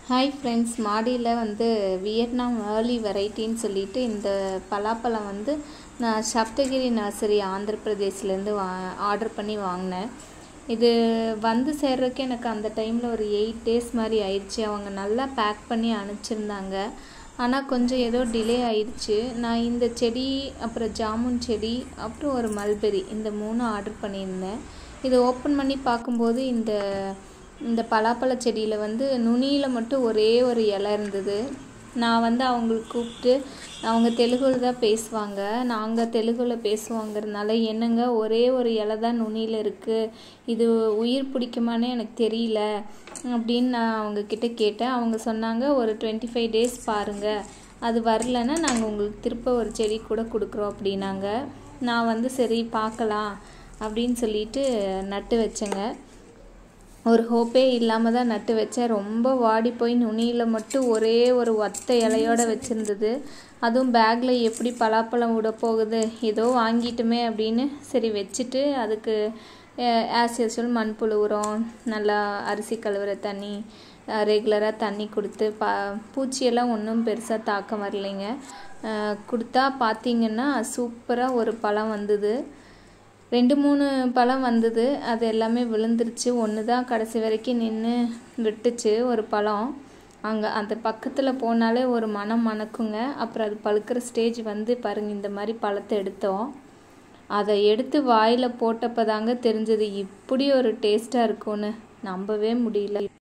hi friends மாடியில் வந்து Vietnam early வெரைட்டின்னு சொல்லிட்டு இந்த பலாப்பழம் வந்து நான் சப்தகிரி நர்சரி ஆந்திர பிரதேஷ்லேருந்து வா ஆர்டர் பண்ணி வாங்கினேன் இது வந்து சேர்றதுக்கு எனக்கு அந்த டைமில் ஒரு எயிட் டேஸ் மாதிரி ஆயிடுச்சு அவங்க நல்லா பேக் பண்ணி அனுப்பிச்சிருந்தாங்க ஆனால் கொஞ்சம் ஏதோ டிலே ஆயிடுச்சு நான் இந்த செடி அப்புறம் ஜாமுன் செடி அப்புறம் ஒரு மல்பெரி இந்த மூணு ஆர்டர் பண்ணியிருந்தேன் இதை ஓப்பன் பண்ணி பார்க்கும்போது இந்த இந்த பலாப்பழ செடியில் வந்து நுனியில் மட்டும் ஒரே ஒரு இலை இருந்தது நான் வந்து அவங்களுக்கு கூப்பிட்டு அவங்க தெலுங்குல தான் பேசுவாங்க நாங்கள் தெலுங்குல பேசுவாங்கிறதுனால என்னங்க ஒரே ஒரு இலை தான் நுனியில் இருக்குது இது உயிர் பிடிக்குமானே எனக்கு தெரியல அப்படின்னு நான் அவங்கக்கிட்ட கேட்டேன் அவங்க சொன்னாங்க ஒரு டுவெண்ட்டி ஃபைவ் டேஸ் பாருங்கள் அது வரலன்னா நாங்கள் உங்களுக்கு திருப்ப ஒரு செடி கூட கொடுக்குறோம் அப்படின்னாங்க நான் வந்து சரி பார்க்கலாம் அப்படின்னு சொல்லிட்டு நட்டு வச்சேங்க ஒரு ஹோப்பே இல்லாமல் தான் நட்டு வச்சேன் ரொம்ப வாடி போய் நுனியில் மட்டும் ஒரே ஒரு ஒத்த இலையோட வச்சுருந்தது அதுவும் பேக்கில் எப்படி பலாப்பழம் விட போகுது ஏதோ வாங்கிட்டுமே அப்படின்னு சரி வச்சுட்டு அதுக்கு ஆஸ் யூஸ்வல் மண்புழு உரம் நல்லா அரிசி கழுவுற தண்ணி ரெகுலராக தண்ணி கொடுத்து பா பூச்சியெல்லாம் ஒன்றும் பெருசாக தாக்கம் வரலைங்க கொடுத்தா பார்த்தீங்கன்னா சூப்பராக ஒரு பழம் வந்தது ரெண்டு மூணு பழம் வந்தது அது எல்லாமே விழுந்துருச்சு ஒன்று தான் கடைசி வரைக்கும் நின்று விட்டுச்சு ஒரு பழம் அங்கே அந்த பக்கத்தில் போனாலே ஒரு மனம் மணக்குங்க அப்புறம் அது பழுக்கிற ஸ்டேஜ் வந்து பாருங்கள் இந்த மாதிரி பழத்தை எடுத்தோம் அதை எடுத்து வாயில் போட்டப்போ தாங்க தெரிஞ்சது இப்படி ஒரு டேஸ்ட்டாக இருக்கும்னு நம்பவே முடியல